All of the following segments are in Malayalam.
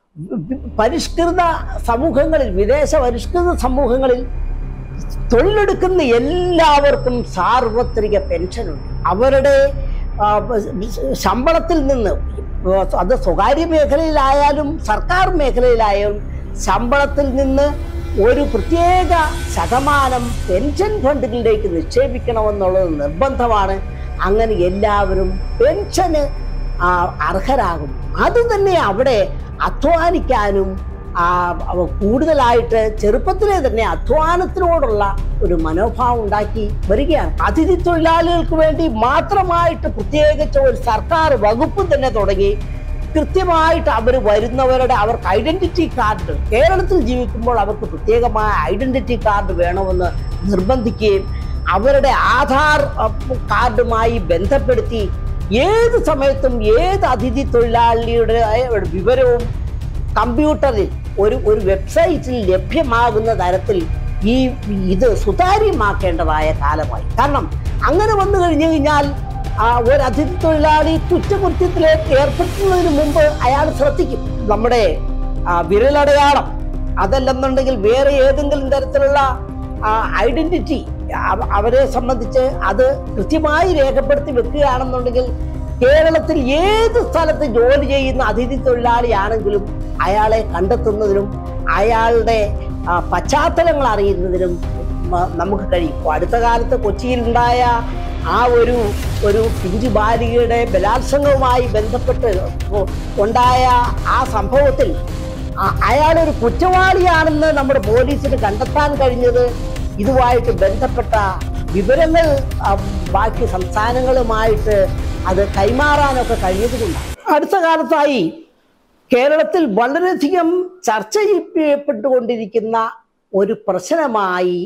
പരിഷ്കൃത സമൂഹങ്ങളിൽ വിദേശ പരിഷ്കൃത സമൂഹങ്ങളിൽ തൊഴിലെടുക്കുന്ന എല്ലാവർക്കും സാർവത്രിക പെൻഷനുണ്ട് അവരുടെ ആ, ശമ്പളത്തിൽ നിന്ന് അത് സ്വകാര്യ മേഖലയിലായാലും സർക്കാർ മേഖലയിലായാലും ശമ്പളത്തിൽ നിന്ന് ഒരു പ്രത്യേക ശതമാനം പെൻഷൻ ഫണ്ടുകളിലേക്ക് നിക്ഷേപിക്കണമെന്നുള്ളത് നിർബന്ധമാണ് അങ്ങനെ എല്ലാവരും പെൻഷന് ആ, അർഹരാകും അത് തന്നെ അവിടെ അധ്വാനിക്കാനും ആ, അവ കൂടുതലായിട്ട് ചെറുപ്പത്തിലെ തന്നെ അധ്വാനത്തിനോടുള്ള ഒരു മനോഭാവം ഉണ്ടാക്കി വരികയാണ് അതിഥി തൊഴിലാളികൾക്ക് വേണ്ടി മാത്രമായിട്ട് പ്രത്യേകിച്ച് ഒരു സർക്കാർ വകുപ്പ് തന്നെ തുടങ്ങി കൃത്യമായിട്ട് അവർ വരുന്നവരുടെ അവർക്ക് ഐഡന്റിറ്റി കാർഡ് കേരളത്തിൽ ജീവിക്കുമ്പോൾ അവർക്ക് പ്രത്യേകമായ ഐഡന്റിറ്റി കാർഡ് വേണമെന്ന് നിർബന്ധിക്കുകയും അവരുടെ ആധാർ അഹ്, കാർഡുമായി ബന്ധപ്പെടുത്തി ഏത് സമയത്തും ഏത് അതിഥി തൊഴിലാളിയുടെ അഹ്, വിവരവും കമ്പ്യൂട്ടറിൽ ഒരു ഒരു വെബ്സൈറ്റിൽ ലഭ്യമാകുന്ന തരത്തിൽ ഈ ഇത് സുതാര്യമാക്കേണ്ടതായ കാലമായി കാരണം അങ്ങനെ വന്നു കഴിഞ്ഞു കഴിഞ്ഞാൽ ആ, ഒരു അതിഥി തൊഴിലാളി കുറ്റകൃത്യത്തിലേക്ക് ഏർപ്പെടുത്തുന്നതിന് മുമ്പ് അയാൾ ശ്രദ്ധിക്കും നമ്മുടെ ആ, വിരലടയാളം അതല്ലെന്നുണ്ടെങ്കിൽ വേറെ ഏതെങ്കിലും തരത്തിലുള്ള ഐഡന്റിറ്റി അവരെ സംബന്ധിച്ച് അത് കൃത്യമായി രേഖപ്പെടുത്തി വെക്കുകയാണെന്നുണ്ടെങ്കിൽ കേരളത്തിൽ ഏത് സ്ഥലത്ത് ജോലി ചെയ്യുന്ന അതിഥി തൊഴിലാളിയാണെങ്കിലും അയാളെ കണ്ടെത്തുന്നതിനും അയാളുടെ ആ, പശ്ചാത്തലങ്ങൾ അറിയുന്നതിനും മ- നമുക്ക് കഴിയും ഇപ്പൊ അടുത്ത കാലത്ത് കൊച്ചിയിലുണ്ടായ ആ ഒരു ഒരു പിഞ്ചു ബാലികയുടെ ബലാത്സംഗവുമായി ബന്ധപ്പെട്ട് ഉ- ഉണ്ടായ ആ സംഭവത്തിൽ അ- അയാളൊരു കുറ്റവാളിയാണെന്ന് നമ്മുടെ പോലീസിന് കണ്ടെത്താൻ കഴിഞ്ഞത് ഇതുമായിട്ട് ബന്ധപ്പെട്ട വിവരങ്ങൾ ആ, ബാക്കി സംസ്ഥാനങ്ങളുമായിട്ട് അത് കൈമാറാനൊക്കെ കഴിഞ്ഞതുകൊണ്ടാണ് അടുത്ത കാലത്തായി കേരളത്തിൽ വളരെയധികം ചർച്ച ചെയ്യപ്പെട്ടുകൊണ്ടിരിക്കുന്ന ഒരു പ്രശ്നമായി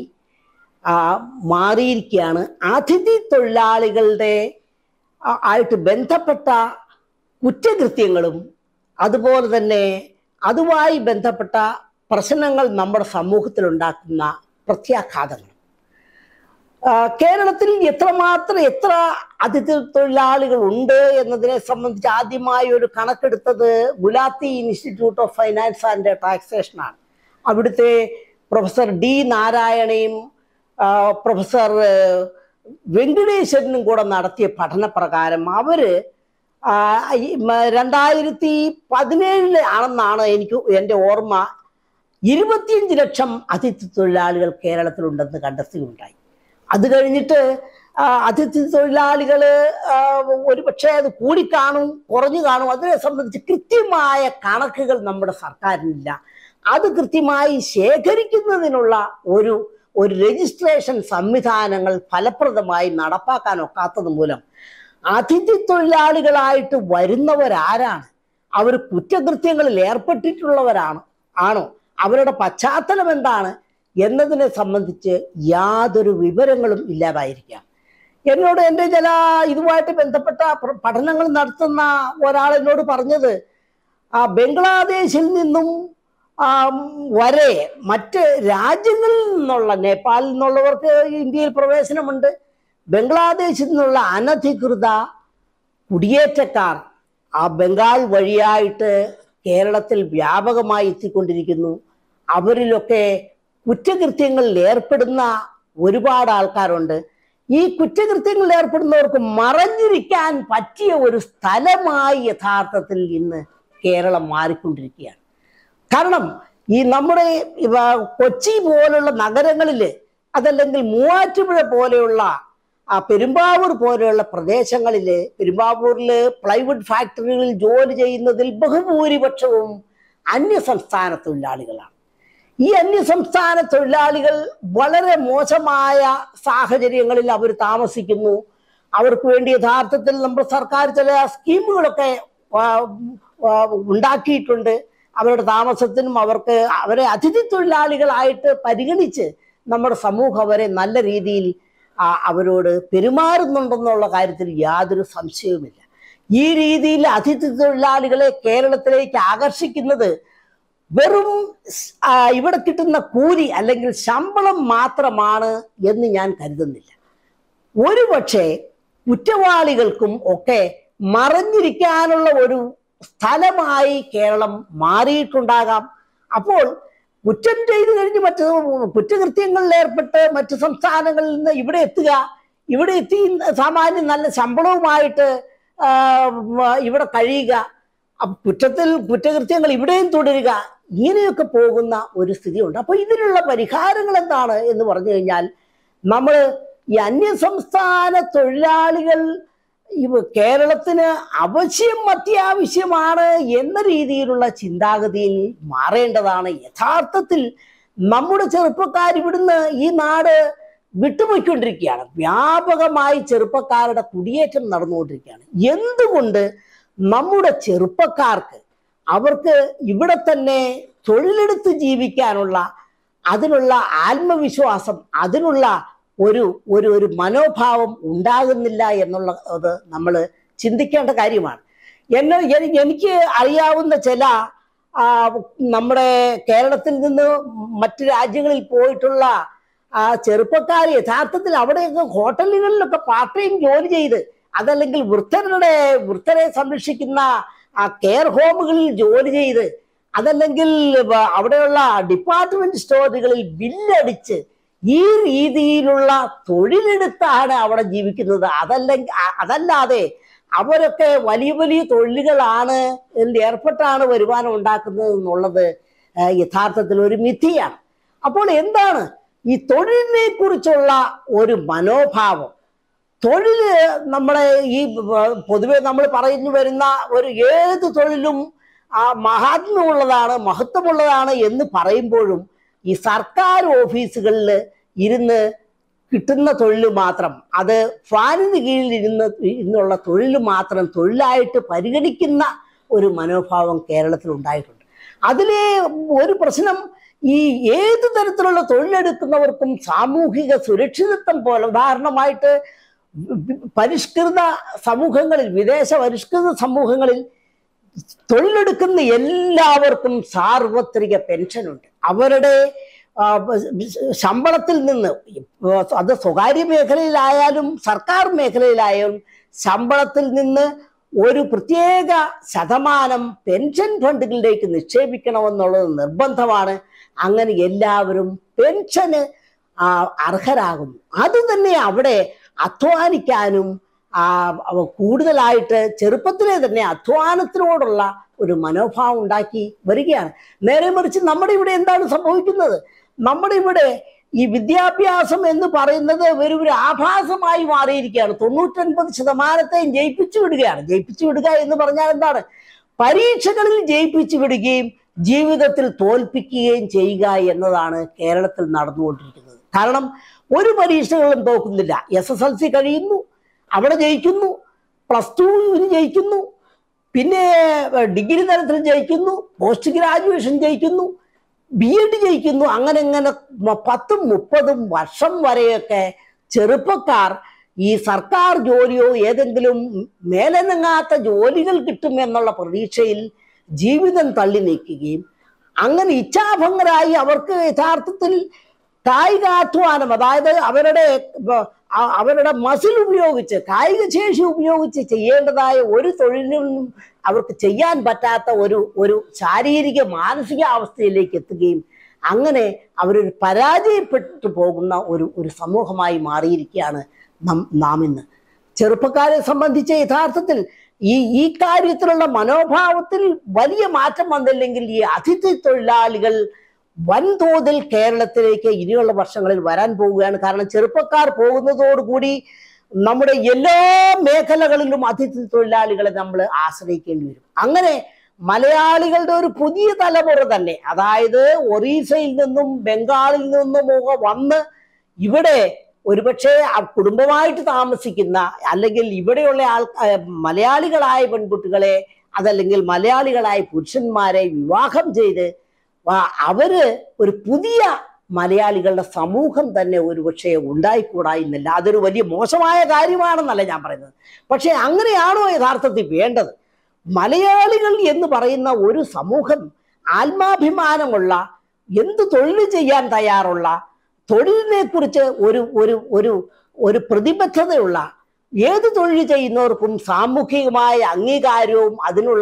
ആ, മാറിയിരിക്കുകയാണ് അതിഥി തൊഴിലാളികളുടെ ആ, ആയിട്ട് ബന്ധപ്പെട്ട കുറ്റകൃത്യങ്ങളും അതുപോലെ തന്നെ അതുമായി ബന്ധപ്പെട്ട പ്രശ്നങ്ങൾ നമ്മുടെ സമൂഹത്തിൽ ഉണ്ടാക്കുന്ന പ്രത്യാഘാതങ്ങൾ ആ, കേരളത്തിൽ എത്രമാത്രം എത്ര അതിഥി തൊഴിലാളികൾ ഉണ്ട് എന്നതിനെ സംബന്ധിച്ച് ആദ്യമായി ഒരു കണക്കെടുത്തത് Gulati institute of finance and ടാക്സേഷനാണ് അവിടുത്തെ പ്രൊഫസർ ഡി നാരായണയും ആ, പ്രൊഫസർ ഏഹ്, വെങ്കടേശ്വരനും കൂടെ നടത്തിയ പഠനപ്രകാരം അവര് ആ, ഈ മ- രണ്ടായിരത്തി പതിനേഴില് ആണെന്നാണ് എനിക്ക് എൻ്റെ ഓർമ്മ ഇരുപത്തിയഞ്ച് ലക്ഷം അതിഥി തൊഴിലാളികൾ കേരളത്തിലുണ്ടെന്ന് കണ്ടെത്തുകയുണ്ടായി അത് കഴിഞ്ഞിട്ട് ആ, അതിഥി തൊഴിലാളികൾ ഒരു പക്ഷേ അത് കൂടിക്കാണും കുറഞ്ഞു കാണും അതിനെ സംബന്ധിച്ച് കൃത്യമായ കണക്കുകൾ നമ്മുടെ സർക്കാരിനില്ല അത് കൃത്യമായി ശേഖരിക്കുന്നതിനുള്ള ഒരു ഒരു രജിസ്ട്രേഷൻ സംവിധാനങ്ങൾ ഫലപ്രദമായി നടപ്പാക്കാൻ ഒക്കാത്തത് മൂലം അതിഥി തൊഴിലാളികളായിട്ട് വരുന്നവരാരാണ് അവർ കുറ്റകൃത്യങ്ങളിൽ ഏർപ്പെട്ടിട്ടുള്ളവരാണ് ആണോ അവരുടെ പശ്ചാത്തലം എന്താണ് എന്നതിനെ സംബന്ധിച്ച് യാതൊരു വിവരങ്ങളും ഇല്ലാതായിരിക്കാം എന്നോട് എൻ്റെ ചില ഇതുമായിട്ട് ബന്ധപ്പെട്ട പ്ര- പഠനങ്ങൾ നടത്തുന്ന ഒരാൾ എന്നോട് പറഞ്ഞത് ആ ബംഗ്ലാദേശിൽ നിന്നും ആ, വരെ മറ്റ് രാജ്യങ്ങളിൽ നിന്നുള്ള നേപ്പാളിൽ നിന്നുള്ളവർക്ക് ഇന്ത്യയിൽ പ്രവേശനമുണ്ട് ബംഗ്ലാദേശിൽ നിന്നുള്ള അനധികൃത കുടിയേറ്റക്കാർ ആ ബംഗാൾ വഴിയായിട്ട് കേരളത്തിൽ വ്യാപകമായി എത്തിക്കൊണ്ടിരിക്കുന്നു അവരിലൊക്കെ കുറ്റകൃത്യങ്ങളിൽ ഏർപ്പെടുന്ന ഒരുപാട് ആൾക്കാരുണ്ട് ഈ കുറ്റകൃത്യങ്ങളിൽ ഏർപ്പെടുന്നവർക്ക് മറഞ്ഞിരിക്കാൻ പറ്റിയ ഒരു സ്ഥലമായി യഥാർത്ഥത്തിൽ ഇന്ന് കേരളം മാറിക്കൊണ്ടിരിക്കുകയാണ് കാരണം ഈ നമ്മുടെ ഇവ കൊച്ചി പോലുള്ള നഗരങ്ങളിൽ അതല്ലെങ്കിൽ മൂവാറ്റുപുഴ പോലെയുള്ള ആ പെരുമ്പാവൂർ പോലെയുള്ള പ്രദേശങ്ങളിൽ പെരുമ്പാവൂരിൽ പ്ലൈവുഡ് ഫാക്ടറികളിൽ ജോലി ചെയ്യുന്നതിൽ ബഹുഭൂരിപക്ഷവും അന്യസംസ്ഥാന തൊഴിലാളികളാണ് ഈ അന്യസംസ്ഥാന തൊഴിലാളികൾ വളരെ മോശമായ സാഹചര്യങ്ങളിൽ അവർ താമസിക്കുന്നു അവർക്ക് വേണ്ടി യഥാർത്ഥത്തിൽ നമ്മുടെ സർക്കാർ ചില സ്കീമുകളൊക്കെ ആ, ആ, ഉണ്ടാക്കിയിട്ടുണ്ട് അവരുടെ താമസത്തിനും അവർക്ക് അവരെ അതിഥി തൊഴിലാളികളായിട്ട് പരിഗണിച്ച് നമ്മുടെ സമൂഹം അവരെ നല്ല രീതിയിൽ ആ, അവരോട് പെരുമാറുന്നുണ്ടെന്നുള്ള കാര്യത്തിൽ യാതൊരു സംശയവുമില്ല ഈ രീതിയിൽ അതിഥി തൊഴിലാളികളെ കേരളത്തിലേക്ക് ആകർഷിക്കുന്നത് വെറും സ്- ആ, ഇവിടെ കിട്ടുന്ന കൂലി അല്ലെങ്കിൽ ശമ്പളം മാത്രമാണ് എന്ന് ഞാൻ കരുതുന്നില്ല ഒരു പക്ഷേ കുറ്റവാളികൾക്കും ഒക്കെ മറഞ്ഞിരിക്കാനുള്ള ഒരു സ്ഥലമായി കേരളം മാറിയിട്ടുണ്ടാകാം അപ്പോൾ കുറ്റം ചെയ്തു കഴിഞ്ഞ് മറ്റ് കുറ്റകൃത്യങ്ങളിൽ ഏർപ്പെട്ട് മറ്റ് സംസ്ഥാനങ്ങളിൽ നിന്ന് ഇവിടെ എത്തുക ഇവിടെ എത്തി സാമാന്യം നല്ല ശമ്പളവുമായിട്ട് ആ, ഇവിടെ കഴിയുക അപ്പൊ കുറ്റത്തിൽ കുറ്റകൃത്യങ്ങൾ ഇവിടെയും തുടരുക ഇങ്ങനെയൊക്കെ പോകുന്ന ഒരു സ്ഥിതിയുണ്ട് അപ്പൊ ഇതിനുള്ള പരിഹാരങ്ങൾ എന്താണ് എന്ന് പറഞ്ഞു കഴിഞ്ഞാൽ നമ്മൾ ഈ അന്യസംസ്ഥാന തൊഴിലാളികൾ ഇവ കേരളത്തിന് അവശ്യം അത്യാവശ്യമാണ് എന്ന രീതിയിലുള്ള ചിന്താഗതിയിൽ മാറേണ്ടതാണ് യഥാർത്ഥത്തിൽ നമ്മുടെ ചെറുപ്പക്കാർ ഇവിടുന്ന് ഈ നാട് വിട്ടുപോയിക്കൊണ്ടിരിക്കുകയാണ് വ്യാപകമായി ചെറുപ്പക്കാരുടെ കുടിയേറ്റം നടന്നുകൊണ്ടിരിക്കുകയാണ് എന്തുകൊണ്ട് നമ്മുടെ ചെറുപ്പക്കാർക്ക് അവർക്ക് ഇവിടെ തന്നെ തൊഴിലെടുത്ത് ജീവിക്കാനുള്ള അതിനുള്ള ആത്മവിശ്വാസം അതിനുള്ള ഒരു ഒരു ഒരു മനോഭാവം ഉണ്ടാകുന്നില്ല എന്നുള്ള അത് നമ്മൾ ചിന്തിക്കേണ്ട കാര്യമാണ് എന്നെ എനി- എനിക്ക് അറിയാവുന്ന ചില ആ, നമ്മുടെ കേരളത്തിൽ നിന്ന് മറ്റ് രാജ്യങ്ങളിൽ പോയിട്ടുള്ള ആ ചെറുപ്പക്കാർ യഥാർത്ഥത്തിൽ അവിടെയൊക്കെ ഹോട്ടലുകളിലൊക്കെ പാർട്ട് ടൈം ജോലി ചെയ്ത് അതല്ലെങ്കിൽ വൃദ്ധരുടെ വൃദ്ധരെ സംരക്ഷിക്കുന്ന ആ കെയർ ഹോമുകളിൽ ജോലി ചെയ്ത് അതല്ലെങ്കിൽ വ- അവിടെയുള്ള ഡിപ്പാർട്ട്മെന്റ് സ്റ്റോറുകളിൽ ബില്ലടിച്ച് ഈ രീതിയിലുള്ള തൊഴിലെടുത്താണ് അവിടെ ജീവിക്കുന്നത് അതല്ലെങ്കിൽ അ- അതല്ലാതെ അവരൊക്കെ വലിയ വലിയ തൊഴിലുകളാണ് ഇതിൽ ഏർപ്പെട്ടാണ് വരുമാനം ഉണ്ടാക്കുന്നത് എന്നുള്ളത് ആ, യഥാർത്ഥത്തിൽ ഒരു മിഥിയാണ് അപ്പോൾ എന്താണ് ഈ തൊഴിലിനെ കുറിച്ചുള്ള ഒരു മനോഭാവം തൊഴില് നമ്മളെ ഈ വ- പൊതുവെ നമ്മൾ പറഞ്ഞു വരുന്ന ഒരു ഏത് തൊഴിലും ആ മഹാത്മ്യമുള്ളതാണ് മഹത്വമുള്ളതാണ് എന്ന് പറയുമ്പോഴും ഈ സർക്കാർ ഓഫീസുകളിൽ ഇരുന്ന് കിട്ടുന്ന തൊഴിൽ മാത്രം അത് ഫാനിന് കീഴിൽ ഇരുന്ന് ഇന്നുള്ള തൊഴിൽ മാത്രം തൊഴിലായിട്ട് പരിഗണിക്കുന്ന ഒരു മനോഭാവം കേരളത്തിൽ ഉണ്ടായിട്ടുണ്ട് അതിലെ ഒരു പ്രശ്നം ഈ ഏത് തരത്തിലുള്ള തൊഴിലെടുക്കുന്നവർക്കും സാമൂഹിക സുരക്ഷിതത്വം പോലെ ഉദാഹരണമായിട്ട് പരിഷ്കൃത സമൂഹങ്ങളിൽ വിദേശ പരിഷ്കൃത സമൂഹങ്ങളിൽ തൊഴിലെടുക്കുന്ന എല്ലാവർക്കും സാർവത്രിക പെൻഷനുണ്ട് അവരുടെ ആ, ശമ്പളത്തിൽ നിന്ന് അത് സ്വകാര്യ മേഖലയിലായാലും സർക്കാർ മേഖലയിലായാലും ശമ്പളത്തിൽ നിന്ന് ഒരു പ്രത്യേക ശതമാനം പെൻഷൻ ഫണ്ടുകളിലേക്ക് നിക്ഷേപിക്കണമെന്നുള്ളത് നിർബന്ധമാണ് അങ്ങനെ എല്ലാവരും പെൻഷന് ആ, അർഹരാകുന്നു അത് തന്നെ അവിടെ അധ്വാനിക്കാനും ആ, അവ കൂടുതലായിട്ട് ചെറുപ്പത്തിലെ തന്നെ അധ്വാനത്തിനോടുള്ള ഒരു മനോഭാവം ഉണ്ടാക്കി വരികയാണ് നേരെ മറിച്ച് നമ്മുടെ ഇവിടെ എന്താണ് സംഭവിക്കുന്നത് നമ്മുടെ ഇവിടെ ഈ വിദ്യാഭ്യാസം എന്ന് പറയുന്നത് ഒരു ഒരു ആഭാസമായി മാറിയിരിക്കുകയാണ് തൊണ്ണൂറ്റൊൻപത് ശതമാനത്തെയും ജയിപ്പിച്ചു വിടുകയാണ് ജയിപ്പിച്ചു വിടുക എന്ന് പറഞ്ഞാൽ എന്താണ് പരീക്ഷകളിൽ ജയിപ്പിച്ചു വിടുകയും ജീവിതത്തിൽ തോൽപ്പിക്കുകയും ചെയ്യുക എന്നതാണ് കേരളത്തിൽ നടന്നുകൊണ്ടിരിക്കുന്നത് കാരണം ഒരു പരീക്ഷകളും തോക്കുന്നില്ല എസ് എസ് എൽ സി കഴിയുന്നു അവിടെ ജയിക്കുന്നു പ്ലസ് ടുവിന് ജയിക്കുന്നു പിന്നെ ഡിഗ്രി തലത്തിൽ ജയിക്കുന്നു പോസ്റ്റ് ഗ്രാജുവേഷൻ ജയിക്കുന്നു ബി എഡ് ജയിക്കുന്നു അങ്ങനെ അങ്ങനെ മ- പത്തും മുപ്പതും വർഷം വരെയൊക്കെ ചെറുപ്പക്കാർ ഈ സർക്കാർ ജോലിയോ ഏതെങ്കിലും മേലനങ്ങാത്ത ജോലികൾ കിട്ടും എന്നുള്ള പ്രതീക്ഷയിൽ ജീവിതം തള്ളി നീക്കുകയും അങ്ങനെ ഇച്ഛാഭംഗരായി അവർക്ക് യഥാർത്ഥത്തിൽ കായികാധ്വാനം അതായത് അവരുടെ ബ- അ- അവരുടെ മസിൽ ഉപയോഗിച്ച് കായിക ശേഷി ഉപയോഗിച്ച് ചെയ്യേണ്ടതായ ഒരു തൊഴിലും അവർക്ക് ചെയ്യാൻ പറ്റാത്ത ഒരു ഒരു ശാരീരിക മാനസിക അവസ്ഥയിലേക്ക് എത്തുകയും അങ്ങനെ അവരൊരു പരാജയപ്പെട്ടു പോകുന്ന ഒരു ഒരു സമൂഹമായി മാറിയിരിക്കുകയാണ് നം നാം ഇന്ന് ചെറുപ്പക്കാരെ സംബന്ധിച്ച് യഥാർത്ഥത്തിൽ ഈ ഈ കാര്യത്തിലുള്ള മനോഭാവത്തിൽ വലിയ മാറ്റം വന്നില്ലെങ്കിൽ ഈ അതിഥി തൊഴിലാളികൾ വൻതോതിൽ കേരളത്തിലേക്ക് ഇനിയുള്ള വർഷങ്ങളിൽ വരാൻ പോവുകയാണ് കാരണം ചെറുപ്പക്കാർ പോകുന്നതോടുകൂടി നമ്മുടെ എല്ലാ മേഖലകളിലും അതിഥി തൊഴിലാളികളെ നമ്മൾ ആശ്രയിക്കേണ്ടി വരും അങ്ങനെ മലയാളികളുടെ ഒരു പുതിയ തലമുറ തന്നെ അതായത് ഒറീസയിൽ നിന്നും ബംഗാളിൽ നിന്നും ഒക്കെ വന്ന് ഇവിടെ ഒരുപക്ഷെ ആ കുടുംബമായിട്ട് താമസിക്കുന്ന അല്ലെങ്കിൽ ഇവിടെയുള്ള ആൾ ആ, മലയാളികളായ പെൺകുട്ടികളെ അതല്ലെങ്കിൽ മലയാളികളായ പുരുഷന്മാരെ വിവാഹം ചെയ്ത് ആ- അവര് ഒരു പുതിയ മലയാളികളുടെ സമൂഹം തന്നെ ഒരുപക്ഷെ ഉണ്ടായിക്കൂടായിരുന്നില്ല അതൊരു വലിയ മോശമായ കാര്യമാണെന്നല്ല ഞാൻ പറയുന്നത് പക്ഷെ അങ്ങനെയാണോ യഥാർത്ഥത്തിൽ വേണ്ടത് മലയാളികൾ എന്ന് പറയുന്ന ഒരു സമൂഹം ആത്മാഭിമാനമുള്ള എന്ത് തൊഴിൽ ചെയ്യാൻ തയ്യാറുള്ള തൊഴിലിനെ കുറിച്ച് ഒരു ഒരു ഒരു ഒരു പ്രതിബദ്ധതയുള്ള ഏത് തൊഴിൽ ചെയ്യുന്നവർക്കും സാമൂഹികമായ അംഗീകാരവും അതിനുള്ള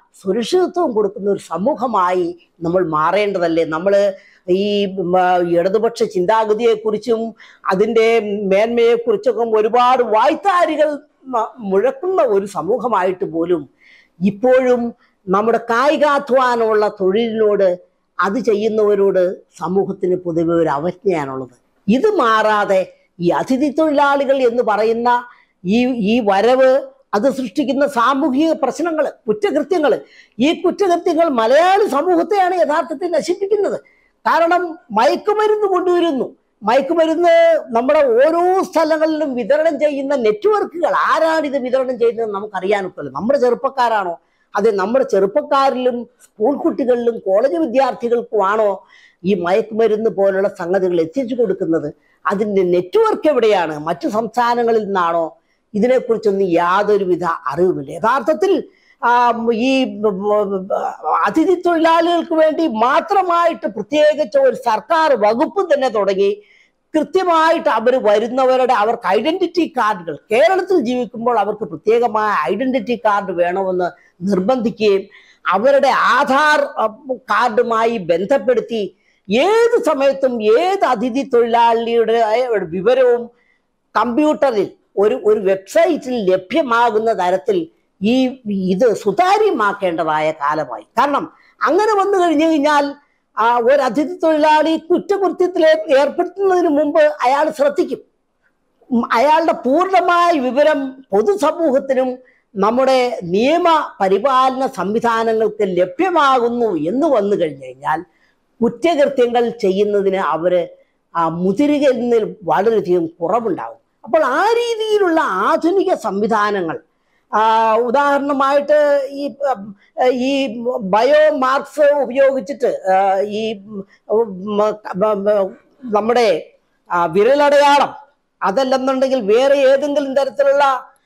സുരക്ഷിതത്വം കൊടുക്കുന്ന ഒരു സമൂഹമായി നമ്മൾ മാറേണ്ടതല്ലേ നമ്മൾ ഈ ഉം, ആ, ഇടതുപക്ഷ ചിന്താഗതിയെക്കുറിച്ചും അതിൻ്റെ മേന്മയെക്കുറിച്ചൊക്കെ ഒരുപാട് വായ്ത്താരികൾ മ- മുഴക്കുന്ന ഒരു സമൂഹമായിട്ട് പോലും ഇപ്പോഴും നമ്മുടെ കായികാധ്വാനമുള്ള തൊഴിലിനോട് അത് ചെയ്യുന്നവരോട് സമൂഹത്തിന് പൊതുവെ ഒരു അവജ്ഞയാണുള്ളത് ഇത് മാറാതെ ഈ അതിഥി തൊഴിലാളികൾ എന്ന് പറയുന്ന ഈ ഈ വരവ് അത് സൃഷ്ടിക്കുന്ന സാമൂഹിക പ്രശ്നങ്ങൾ കുറ്റകൃത്യങ്ങൾ ഈ കുറ്റകൃത്യങ്ങൾ മലയാളി സമൂഹത്തെയാണ് യഥാർത്ഥത്തിൽ നശിപ്പിക്കുന്നത് കാരണം മയക്കുമരുന്ന് കൊണ്ടുവരുന്നു മയക്കുമരുന്ന് നമ്മുടെ ഓരോ സ്ഥലങ്ങളിലും വിതരണം ചെയ്യുന്ന നെറ്റ്വർക്കുകൾ ആരാണ് ഇത് വിതരണം ചെയ്യുന്നത് നമുക്കറിയാനൊക്കില്ല നമ്മുടെ ചെറുപ്പക്കാരാണോ അതെ നമ്മുടെ ചെറുപ്പക്കാരിലും സ്കൂൾ കുട്ടികളിലും കോളേജ് വിദ്യാർത്ഥികൾക്കുമാണോ ഈ മയക്കുമരുന്ന് പോലുള്ള സംഗതികൾ എത്തിച്ചു കൊടുക്കുന്നത് അതിൻ്റെ നെറ്റ്വർക്ക് എവിടെയാണ് മറ്റു സംസ്ഥാനങ്ങളിൽ നിന്നാണോ ഇതിനെക്കുറിച്ചൊന്നും യാതൊരുവിധ അറിവുമില്ല യഥാർത്ഥത്തിൽ ആ, ഈ ബ- ബ- ബ- അതിഥി തൊഴിലാളികൾക്ക് വേണ്ടി മാത്രമായിട്ട് പ്രത്യേകിച്ച് ഒരു സർക്കാർ വകുപ്പ് തന്നെ തുടങ്ങി കൃത്യമായിട്ട് അവർ വരുന്നവരുടെ അവർക്ക് ഐഡന്റിറ്റി കാർഡുകൾ കേരളത്തിൽ ജീവിക്കുമ്പോൾ അവർക്ക് പ്രത്യേകമായ ഐഡന്റിറ്റി കാർഡ് വേണമെന്ന് നിർബന്ധിക്കുകയും അവരുടെ ആധാർ അഹ്, കാർഡുമായി ബന്ധപ്പെടുത്തി ഏത് സമയത്തും ഏത് അതിഥി തൊഴിലാളിയുടെ അഹ്, വിവരവും കമ്പ്യൂട്ടറിൽ ഒരു ഒരു വെബ്സൈറ്റിൽ ലഭ്യമാകുന്ന തരത്തിൽ ഈ ഇത് സുതാര്യമാക്കേണ്ടതായ കാലമായി കാരണം അങ്ങനെ വന്നു കഴിഞ്ഞു കഴിഞ്ഞാൽ ആ ഒരു അതിഥി തൊഴിലാളി കുറ്റകൃത്യത്തിൽ ഏർപ്പെടുത്തുന്നതിന് മുമ്പ് അയാൾ ശ്രദ്ധിക്കും ഉം, അയാളുടെ പൂർണ്ണമായ വിവരം പൊതുസമൂഹത്തിനും നമ്മുടെ നിയമ പരിപാലന സംവിധാനങ്ങൾക്ക് ലഭ്യമാകുന്നു എന്ന് വന്നു കഴിഞ്ഞു കഴിഞ്ഞാൽ കുറ്റകൃത്യങ്ങൾ ചെയ്യുന്നതിന് അവര് ആ മുതിരുകയിൽ വളരെയധികം കുറവുണ്ടാകും അപ്പോൾ ആ രീതിയിലുള്ള ആധുനിക സംവിധാനങ്ങൾ ആ, ഉദാഹരണമായിട്ട് ഈ ഉം, ഈ ബയോ മാർക്സ് ഉപയോഗിച്ചിട്ട് ആ, ഈ ഉം, ഉം, നമ്മുടെ ആ, വിരലടയാളം അതല്ലെന്നുണ്ടെങ്കിൽ വേറെ ഏതെങ്കിലും തരത്തിലുള്ള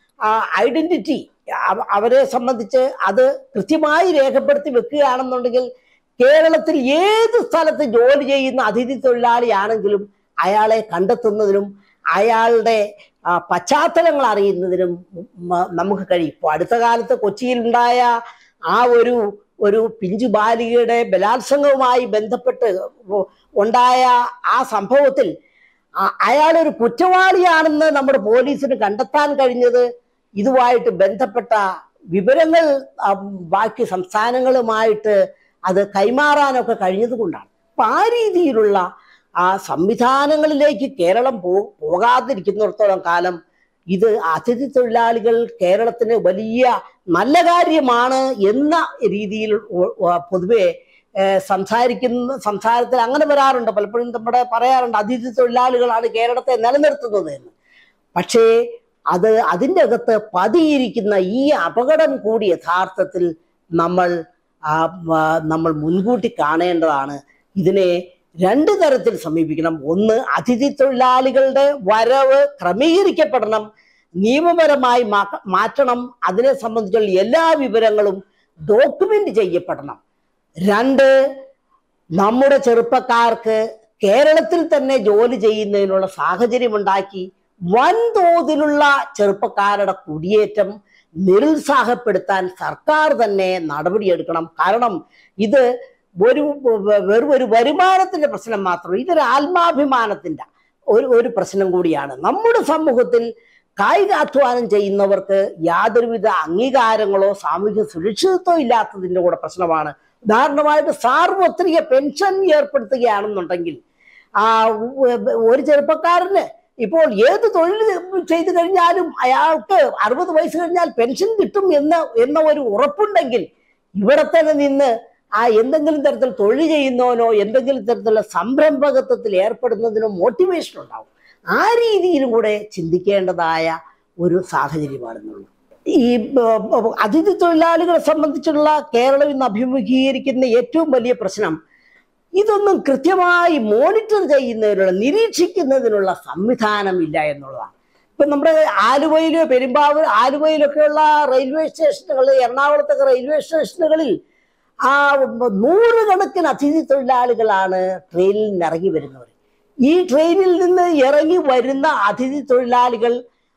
ഐഡന്റിറ്റി അവരെ സംബന്ധിച്ച് അത് കൃത്യമായി രേഖപ്പെടുത്തി വെക്കുകയാണെന്നുണ്ടെങ്കിൽ കേരളത്തിൽ ഏത് സ്ഥലത്ത് ജോലി ചെയ്യുന്ന അതിഥി തൊഴിലാളിയാണെങ്കിലും അയാളെ കണ്ടെത്തുന്നതിനും അയാളുടെ ആ, പശ്ചാത്തലങ്ങൾ അറിയുന്നതിനും മ- നമുക്ക് കഴിയും ഇപ്പോൾ അടുത്ത കാലത്ത് കൊച്ചിയിൽ ഉണ്ടായ ആ ഒരു ഒരു പിഞ്ചു ബാലികയുടെ ബലാത്സംഗവുമായി ബന്ധപ്പെട്ട് ഉ- ഉണ്ടായ ആ സംഭവത്തിൽ അ- അയാളൊരു കുറ്റവാളിയാണെന്ന് നമ്മുടെ പോലീസിന് കണ്ടെത്താൻ കഴിഞ്ഞത് ഇതുമായിട്ട് ബന്ധപ്പെട്ട വിവരങ്ങൾ ആ, ബാക്കി സംസ്ഥാനങ്ങളുമായിട്ട് അത് കൈമാറാനൊക്കെ കഴിഞ്ഞത് കൊണ്ടാണ് അപ്പൊ ആ രീതിയിലുള്ള ആ സംവിധാനങ്ങളിലേക്ക് കേരളം പോ പോകാതിരിക്കുന്നിടത്തോളം കാലം ഇത് അതിഥി തൊഴിലാളികൾ കേരളത്തിന് വലിയ നല്ല കാര്യമാണ് എന്ന രീതിയിൽ ഒ- ഒ- പൊതുവെ ഏഹ്, സംസാരിക്കുന്ന സംസാരത്തിൽ അങ്ങനെ വരാറുണ്ട് പലപ്പോഴും നമ്മുടെ പറയാറുണ്ട് അതിഥി തൊഴിലാളികളാണ് കേരളത്തെ നിലനിർത്തുന്നത് എന്ന് പക്ഷേ അത് അതിൻ്റെ അകത്ത് പതിയിരിക്കുന്ന ഈ അപകടം കൂടി യഥാർത്ഥത്തിൽ നമ്മൾ ആ, ആ, നമ്മൾ മുൻകൂട്ടി കാണേണ്ടതാണ് ഇതിനെ രണ്ട് തരത്തിൽ സമീപിക്കണം ഒന്ന് അതിഥി തൊഴിലാളികളുടെ വരവ് ക്രമീകരിക്കപ്പെടണം നിയമപരമായി മാ- മാറ്റണം അതിനെ സംബന്ധിച്ചുള്ള എല്ലാ വിവരങ്ങളും ഡോക്യുമെന്റ് ചെയ്യപ്പെടണം രണ്ട് നമ്മുടെ ചെറുപ്പക്കാർക്ക് കേരളത്തിൽ തന്നെ ജോലി ചെയ്യുന്നതിനുള്ള സാഹചര്യമുണ്ടാക്കി വൻതോതിലുള്ള ചെറുപ്പക്കാരുടെ കുടിയേറ്റം നിരുത്സാഹപ്പെടുത്താൻ സർക്കാർ തന്നെ നടപടിയെടുക്കണം കാരണം ഇത് ഒരു വെറും ഒരു വരുമാനത്തിന്റെ പ്രശ്നം മാത്രം ഇതൊരു ആത്മാഭിമാനത്തിന്റെ ഒരു ഒരു പ്രശ്നം കൂടിയാണ് നമ്മുടെ സമൂഹത്തിൽ കായികാധ്വാനം ചെയ്യുന്നവർക്ക് യാതൊരുവിധ അംഗീകാരങ്ങളോ സാമൂഹ്യ സുരക്ഷിതത്വം ഇല്ലാത്തതിന്റെ കൂടെ പ്രശ്നമാണ് ഉദാഹരണമായിട്ട് സാർവത്രിക പെൻഷൻ ഏർപ്പെടുത്തുകയാണെന്നുണ്ടെങ്കിൽ ആ ഉ- ഒരു ചെറുപ്പക്കാരന് ഇപ്പോൾ ഏത് തൊഴിൽ ചെയ്തു കഴിഞ്ഞാലും അയാൾക്ക് അറുപത് വയസ്സ് കഴിഞ്ഞാൽ പെൻഷൻ കിട്ടും എന്ന എന്ന ഒരു ഉറപ്പുണ്ടെങ്കിൽ ഇവിടെ തന്നെ നിന്ന് ആ എന്തെങ്കിലും തരത്തിൽ തൊഴിൽ ചെയ്യുന്നവനോ എന്തെങ്കിലും തരത്തിലുള്ള സംരംഭകത്വത്തിൽ ഏർപ്പെടുന്നതിനോ മോട്ടിവേഷൻ ഉണ്ടാവും ആ രീതിയിലും കൂടെ ചിന്തിക്കേണ്ടതായ ഒരു സാഹചര്യമാണെന്നുള്ളത് ഈ ബ- ബ- അതിഥി തൊഴിലാളികളെ സംബന്ധിച്ചുള്ള കേരളം ഇന്ന് അഭിമുഖീകരിക്കുന്ന ഏറ്റവും വലിയ പ്രശ്നം ഇതൊന്നും കൃത്യമായി മോണിറ്റർ ചെയ്യുന്നതിനുള്ള നിരീക്ഷിക്കുന്നതിനുള്ള സംവിധാനം ഇല്ല എന്നുള്ളതാണ് ഇപ്പൊ നമ്മുടെ ആലുവയിലോ പെരുമ്പാവൂർ ആലുവയിലൊക്കെയുള്ള റെയിൽവേ സ്റ്റേഷനുകൾ എറണാകുളത്തൊക്കെ റെയിൽവേ സ്റ്റേഷനുകളിൽ ആ നൂറുകണക്കിന് അതിഥി തൊഴിലാളികളാണ് ട്രെയിനിൽ നിന്ന് ഇറങ്ങി വരുന്നവർ ഈ ട്രെയിനിൽ നിന്ന് ഇറങ്ങി വരുന്ന അതിഥി തൊഴിലാളികൾ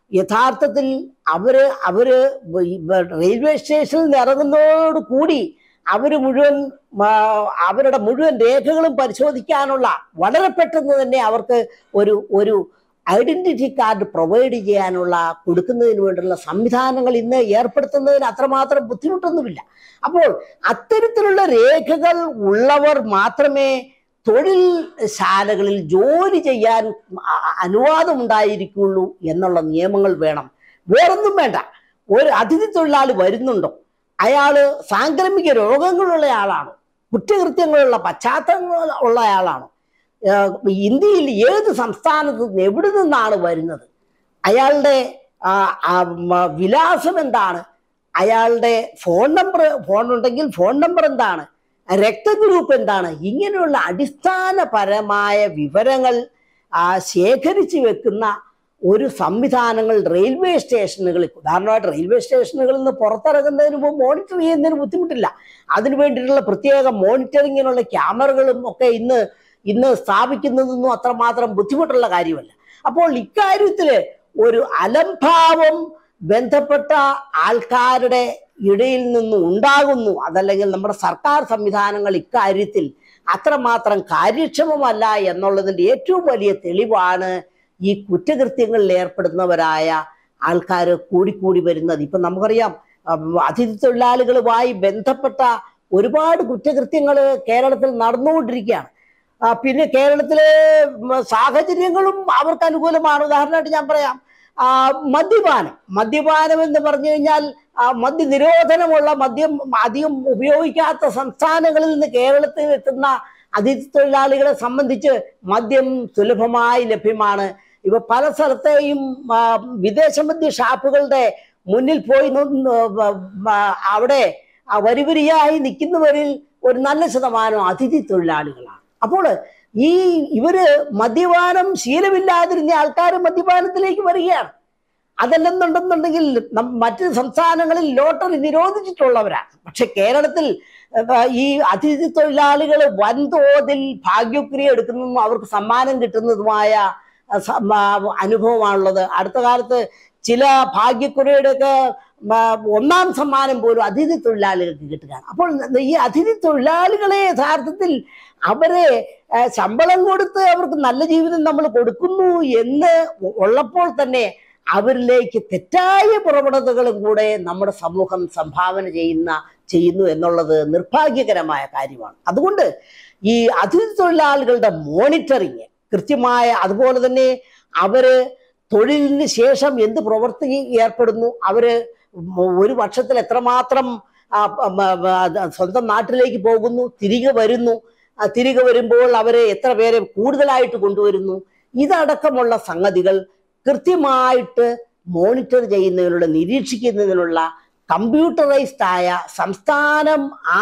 യഥാർത്ഥത്തിൽ അവര് അവര് ഈ റെയിൽവേ സ്റ്റേഷനിൽ നിന്ന് ഇറങ്ങുന്നതോട് കൂടി അവര് മുഴുവൻ ആ, അവരുടെ മുഴുവൻ രേഖകളും പരിശോധിക്കാനുള്ള വളരെ പെട്ടെന്ന് തന്നെ അവർക്ക് ഒരു ഒരു ഐഡന്റിറ്റി കാർഡ് പ്രൊവൈഡ് ചെയ്യാനുള്ള കൊടുക്കുന്നതിന് വേണ്ടിയുള്ള സംവിധാനങ്ങൾ ഇന്ന് ഏർപ്പെടുത്തുന്നതിന് അത്രമാത്രം ബുദ്ധിമുട്ടൊന്നുമില്ല അപ്പോൾ അത്തരത്തിലുള്ള രേഖകൾ ഉള്ളവർ മാത്രമേ തൊഴിൽ ശാലകളിൽ ജോലി ചെയ്യാൻ അ- അനുവാദം ഉണ്ടായിരിക്കുള്ളൂ എന്നുള്ള നിയമങ്ങൾ വേണം വേറൊന്നും വേണ്ട ഒരു അതിഥി തൊഴിലാളി വരുന്നുണ്ടോ അയാള് സാംക്രമിക രോഗങ്ങളുള്ള ആളാണോ കുറ്റകൃത്യങ്ങളുള്ള പശ്ചാത്തലങ്ങൾ ഉള്ള ആളാണോ ഏഹ് ഇന്ത്യയിൽ ഏത് സംസ്ഥാനത്ത് നിന്ന് എവിടെ നിന്നാണ് വരുന്നത് അയാളുടെ ആ, ആ, മ- വിലാസം എന്താണ് അയാളുടെ ഫോൺ നമ്പർ ഫോൺ ഉണ്ടെങ്കിൽ ഫോൺ നമ്പർ എന്താണ് രക്തഗ്രൂപ്പ് എന്താണ് ഇങ്ങനെയുള്ള അടിസ്ഥാനപരമായ വിവരങ്ങൾ ആ, ശേഖരിച്ചു വെക്കുന്ന ഒരു സംവിധാനങ്ങൾ റെയിൽവേ സ്റ്റേഷനുകളിൽ ഉദാഹരണമായിട്ട് റെയിൽവേ സ്റ്റേഷനുകളിൽ നിന്ന് പുറത്തിറങ്ങുന്നതിന് മുമ്പ് മോണിറ്റർ ചെയ്യുന്നതിന് ബുദ്ധിമുട്ടില്ല അതിനു വേണ്ടിയിട്ടുള്ള പ്രത്യേക മോണിറ്ററിങ്ങിനുള്ള ക്യാമറകളും ഒക്കെ ഇന്ന് ഇന്ന് സ്ഥാപിക്കുന്നതൊന്നും അത്രമാത്രം ബുദ്ധിമുട്ടുള്ള കാര്യമല്ല അപ്പോൾ ഇക്കാര്യത്തില് ഒരു അലംഭാവം ബന്ധപ്പെട്ട ആൾക്കാരുടെ ഇടയിൽ നിന്ന് ഉണ്ടാകുന്നു അതല്ലെങ്കിൽ നമ്മുടെ സർക്കാർ സംവിധാനങ്ങൾ ഇക്കാര്യത്തിൽ അത്രമാത്രം കാര്യക്ഷമമല്ല എന്നുള്ളതിന്റെ ഏറ്റവും വലിയ തെളിവാണ് ഈ കുറ്റകൃത്യങ്ങളിൽ ഏർപ്പെടുന്നവരായ ആൾക്കാർ കൂടിക്കൂടി വരുന്നത് ഇപ്പൊ നമുക്കറിയാം അഹ് അതിഥി തൊഴിലാളികളുമായി ബന്ധപ്പെട്ട ഒരുപാട് കുറ്റകൃത്യങ്ങൾ കേരളത്തിൽ നടന്നുകൊണ്ടിരിക്കുകയാണ് ആ, പിന്നെ കേരളത്തിലെ ഉം, സാഹചര്യങ്ങളും അവർക്ക് അനുകൂലമാണ് ഉദാഹരണമായിട്ട് ഞാൻ പറയാം ആ, മദ്യപാനം മദ്യപാനം എന്ന് പറഞ്ഞു കഴിഞ്ഞാൽ ആ, മദ്യ നിരോധനമുള്ള മദ്യം അധികം ഉപയോഗിക്കാത്ത സംസ്ഥാനങ്ങളിൽ നിന്ന് കേരളത്തിൽ എത്തുന്ന അതിഥി തൊഴിലാളികളെ സംബന്ധിച്ച് മദ്യം സുലഭമായി ലഭ്യമാണ് ഇവ പല സ്ഥലത്തെയും ആ, വിദേശ മദ്യ ഷാപ്പുകളുടെ മുന്നിൽ പോയി നിന്ന് ആ, അവിടെ ആ വരിവരിയായി നിൽക്കുന്നവരിൽ ഒരു നല്ല ശതമാനം അതിഥി തൊഴിലാളികളാണ് അപ്പോൾ ഈ ഇവര് മദ്യപാനം ശീലമില്ലാതിരുന്ന ആൾക്കാർ മദ്യപാനത്തിലേക്ക് വരികയാണ് അതല്ലെന്നുണ്ടെന്നുണ്ടെങ്കിൽ നം- മറ്റ് സംസ്ഥാനങ്ങളിൽ ലോട്ടറി നിരോധിച്ചിട്ടുള്ളവരാണ് പക്ഷെ കേരളത്തിൽ ഏഹ്, ഈ അതിഥി തൊഴിലാളികൾ വൻതോതിൽ ഭാഗ്യക്രിയ എടുക്കുന്നതും അവർക്ക് സമ്മാനം കിട്ടുന്നതുമായ അഹ്, സ- മ- അനുഭവമാണുള്ളത് അടുത്ത കാലത്ത് ചില ഭാഗ്യക്കുറിയുടെയൊക്കെ മ- ഒന്നാം സമ്മാനം പോലും അതിഥി തൊഴിലാളികൾക്ക് കിട്ടുകയാണ് അപ്പോൾ ഈ അതിഥി തൊഴിലാളികളെ യഥാർത്ഥത്തിൽ അവരെ ആ, ശമ്പളം കൊടുത്ത് അവർക്ക് നല്ല ജീവിതം നമ്മൾ കൊടുക്കുന്നു എന്ന് ഉള്ളപ്പോൾ തന്നെ അവരിലേക്ക് തെറ്റായ പ്രവണതകളും കൂടെ നമ്മുടെ സമൂഹം സംഭാവന ചെയ്യുന്ന ചെയ്യുന്നു എന്നുള്ളത് നിർഭാഗ്യകരമായ കാര്യമാണ് അതുകൊണ്ട് ഈ അതിഥി തൊഴിലാളികളുടെ മോണിറ്ററിങ് കൃത്യമായ അതുപോലെ തന്നെ അവര് തൊഴിലിന് ശേഷം എന്ത് പ്രവൃത്തി ഏർപ്പെടുന്നു അവര് ഒരു വർഷത്തിൽ എത്രമാത്രം ആ, മ, മ, അത് സ്വന്തം നാട്ടിലേക്ക് പോകുന്നു തിരികെ വരുന്നു ആ, തിരികെ വരുമ്പോൾ അവരെ എത്ര പേരെ കൂടുതലായിട്ട് കൊണ്ടുവരുന്നു ഇതടക്കമുള്ള സംഗതികൾ കൃത്യമായിട്ട് മോണിറ്റർ ചെയ്യുന്നതിനുള്ള നിരീക്ഷിക്കുന്നതിനുള്ള കമ്പ്യൂട്ടറൈസ്ഡ് ആയ സംസ്ഥാനം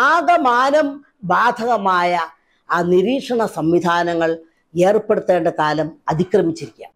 ആകമാനം ബാധകമായ ആ നിരീക്ഷണ സംവിധാനങ്ങൾ ഏർപ്പെടുത്തേണ്ട കാലം അതിക്രമിച്ചിരിക്കുക